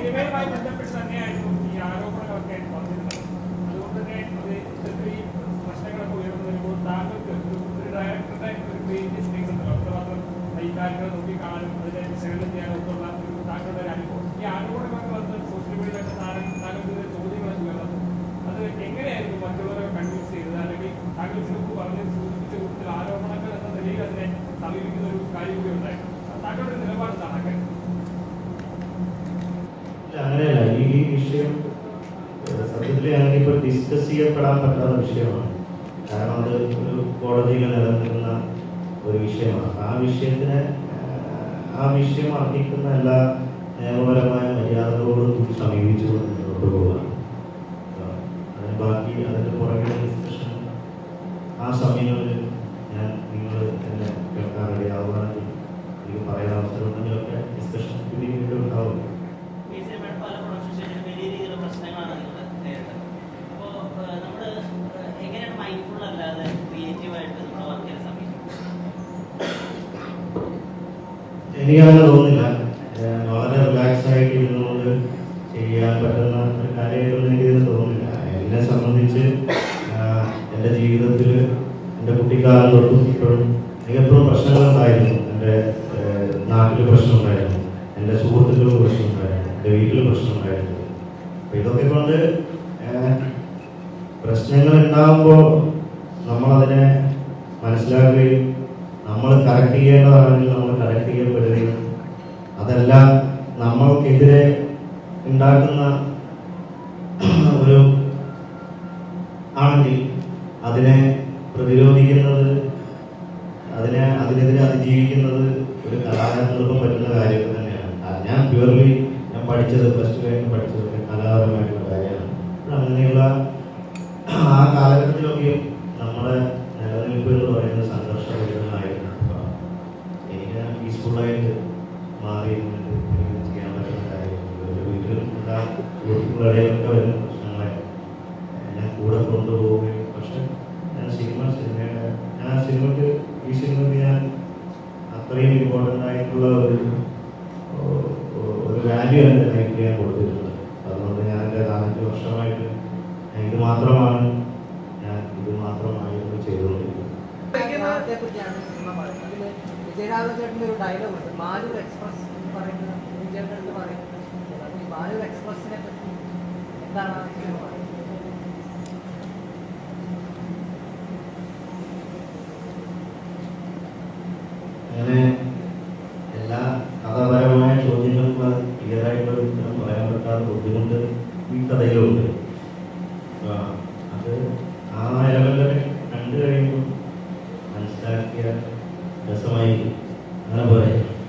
സിനിമയുമായി ബന്ധപ്പെട്ട് തന്നെയായിരുന്നു ഈ ആരോപണങ്ങളൊക്കെ വന്നിരുന്നത് അതുകൊണ്ട് തന്നെ അത് ഇത്തരത്തിൽ ഈ പ്രശ്നങ്ങളൊക്കെ ഉയർന്നു വരുമ്പോൾ താങ്കൾക്ക് ഒരു ഒരു ഡയറക്ടറുടെ ഒരു ക്രിയേറ്റീവ് സ്പേസ് ഉണ്ടല്ലോ അത്രമാത്രം ഈ കാര്യങ്ങൾ നോക്കിക്കാണാനും അതിനെ വിശകലനം ചെയ്യാനും ഒക്കെ ഉള്ള ഒരു താങ്കളുടെ ഒരു അനുഭവം ഈ ആരോപണങ്ങളൊക്കെ വന്ന് സോഷ്യൽ മീഡിയയിലൊക്കെ താങ്കൾ താങ്കൾക്ക് ഇതിന്റെ ചോദ്യങ്ങളൊക്കെ ഉയർന്നത് അത് എങ്ങനെയായിരുന്നു മറ്റുള്ളവരെ കൺവിൻസ് ചെയ്തത് അല്ലെങ്കിൽ താങ്കൾ ഇതിനു പറഞ്ഞ് സൂചിപ്പിച്ച കൂട്ടത്തിൽ ആരോപണങ്ങൾ എന്ന നിലയിൽ അതിനെ സമീപിക്കുന്ന ഒരു കാര്യം കൂടി ഉണ്ടായിരുന്നു താങ്കളുടെ നിലപാട് എന്താണ് ആ കാര്യത്തിൽ? ഇല്ല, അങ്ങനെയല്ല ഈ ഈ വിഷയം ഏഹ്, സത്യത്തിൽ ഞങ്ങൾക്ക് ഇപ്പോൾ ഡിസ്കസ് ചെയ്യപ്പെടാൻ പറ്റാത്ത വിഷയമാണ് കാരണം അത് ഒരു കോടതിയിൽ നിലനിൽക്കുന്ന ഒരു വിഷയമാണ് ആ വിഷയത്തിനെ ഏഹ്, ആ വിഷയം അർഹിക്കുന്ന എല്ലാ നിയമപരമായ മര്യാദകളോടും കൂടി സമീപിച്ചുകൊണ്ട് മുന്നോട്ട് പോവുകയാണ് ഏഹ്, അതിന് ബാക്കി അതിൻ്റെ പുറകെ ഡിസ്കഷൻ ആ സമയങ്ങളിൽ ഞാൻ നിങ്ങൾ എന്നെ കേൾക്കാൻ റെഡിയാവുകയാണെങ്കിൽ എനിക്ക് പറയാൻ അവസരം ഉണ്ടെങ്കിലൊക്കെ ഡിസ്കഷൻ പിന്നീട് ഉണ്ടാവും ഈ സിനിമയുടെ പല പ്രൊഡക്ഷൻ സ്റ്റേജിലും വലിയ രീതിയിലുള്ള പ്രശ്നങ്ങളാണ് നിങ്ങൾ നേരിട്ടത് അപ്പോൾ നമ്മൾ എങ്ങനെയാണ് മൈൻഡ്ഫുൾ അല്ലാതെ ക്രിയേറ്റീവായിട്ട് നമ്മൾ വർക്ക് ചെയ്യാൻ സമീപിക്കും എനിക്കങ്ങനെ തോന്നുന്നില്ല ഏഹ് വളരെ റിലാക്സ് ആയിട്ട് ഇരുന്നുകൊണ്ട് ചെയ്യാൻ പറ്റുന്ന ഒരു കാര്യമായിട്ടൊന്നും എനിക്കിതിന് തോന്നുന്നില്ല എന്നെ സംബന്ധിച്ച് ആഹ് എൻ്റെ ജീവിതത്തിൽ എൻ്റെ കുട്ടിക്കാലം തൊട്ടും ഇപ്പോഴും എനിക്ക് എപ്പോഴും പ്രശ്നങ്ങളുണ്ടായിരുന്നു എൻ്റെ ഏഹ് നാട്ടിൽ പ്രശ്നമുണ്ടായിരുന്നു എൻ്റെ സുഹൃത്തുക്കൾക്ക് പ്രശ്നമുണ്ടായിരുന്നു എൻ്റെ വീട്ടിൽ പ്രശ്നമുണ്ടായിരുന്നു അപ്പം ഇതൊക്കെ കൊണ്ട് ഏഹ് പ്രശ്നങ്ങൾ ഉണ്ടാകുമ്പോൾ നമ്മളതിനെ മനസ്സിലാക്കുകയും നമ്മൾ കറക്റ്റ് ചെയ്യേണ്ടതാണെങ്കിൽ നമ്മൾ കറക്റ്റ് ചെയ്യപ്പെടുകയും അതല്ല നമ്മൾക്കെതിരെ ഉണ്ടാക്കുന്ന ഒരു ആണെങ്കിൽ അതിനെ പ്രതിരോധിക്കുന്നത് അതിനെ അതിനെതിരെ അതിജീവിക്കുന്നത് ഒരു കലാകാരങ്ങൾക്കും പറ്റുന്ന കാര്യം തന്നെയാണ് ആ, ഞാൻ പ്യുവർലി ഞാൻ പഠിച്ചത് പ്ലസ് ടു കഴിഞ്ഞ് പഠിച്ചത് ഒരു കലാപരമായിട്ടുള്ള കാര്യമാണ് അപ്പോൾ അങ്ങനെയുള്ള ആ കാലഘട്ടത്തിലൊക്കെയും നമ്മുടെ നിലനിൽപ്പ് എന്ന് പറയുന്നത് സംഘർഷപരിതമായിരുന്നു അപ്പോൾ എനിക്ക് പീസ്ഫുള്ളായിട്ട് മാറി നിന്നിട്ട് എനിക്ക് ചെയ്യാൻ പറ്റുന്ന കാര്യം ഒരു വീട്ടിലും എല്ലാ സുഹൃത്തുക്കളുടെയൊക്കെ വരുന്ന പ്രശ്നങ്ങളെ ഞാൻ കൂടെ കൊണ്ടുപോവുകയും പക്ഷെ ഞാൻ സിനിമ സിനിമയുടെ ഞാൻ ആ സിനിമയ്ക്ക് ഈ സിനിമയ്ക്ക് ഞാൻ അത്രയും ഇമ്പോർട്ടൻ്റ് ആയിട്ടുള്ള ഒരു ഓ- ഓ- ഒരു വാല്യൂ എൻ്റെ ലൈഫിൽ ഞാൻ കൊടുത്തിട്ടുണ്ട് അതുകൊണ്ട് ഞാൻ എൻ്റെ നാലഞ്ച് വർഷമായിട്ട് ഞാൻ ഇത് മാത്രമാണ് ഞാൻ ഇത് മാത്രമായിരുന്നു ചെയ്തുകൊണ്ടിരിക്കുന്നത് വിജയനാഥത്തെ കുറിച്ചാണ് സിനിമ പറയുന്നത് അതിൽ വിജയനാഥചേട്ടൻ്റെ ഒരു ഡയലോഗ് ഉണ്ട് മാലൂർ എക്സ്പ്രസ് എന്ന് പറയുന്നത് വിജയന്റെ അടുത്ത് പറയുന്നത് അത് ഈ മാലൂർ എക്സ്പ്രസിനെ പറ്റി എന്താണ് ആ സിനിമ പറയുന്നത് അങ്ങനെ എല്ലാ കഥാപരമായ ചോദ്യങ്ങൾക്കും ക്ലിയർ ആയിട്ടുള്ള ഉത്തരം പറയാൻ പറ്റാത്ത ബുദ്ധിമുട്ട് ഈ കഥയിലുണ്ട് ആ, അത് ആ ലെവലിലൊക്കെ കണ്ടു കഴിയുമ്പോൾ മനസ്സിലാക്കിയ രസമായി അങ്ങനെ പറയാം